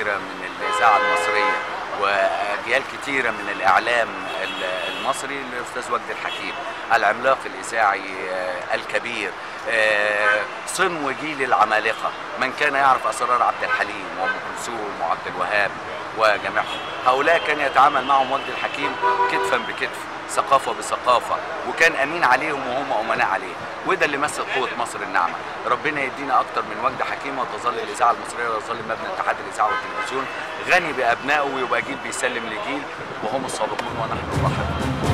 كتيرة من الإذاعة المصرية وأجيال كتيرة من الإعلام ال- المصري الأستاذ وجدي الحكيم العملاق الإذاعي آه، الكبير آه، صنو جيل العمالقة من كان يعرف أسرار عبد الحليم وأم كلثوم وعبد الوهاب وجميعهم هؤلاء كان يتعامل معهم وجدي الحكيم كتفا بكتف ثقافة بثقافة وكان أمين عليهم وهم أمناء عليه وده اللي مثل قوة مصر الناعمة ربنا يدينا أكتر من وجد حكيم وتظل الإذاعة المصرية ويظل مبنى اتحاد الإذاعة والتلفزيون غني بأبنائه ويبقى جيل بيسلم لجيل وهم السابقون ونحن نرحب بهم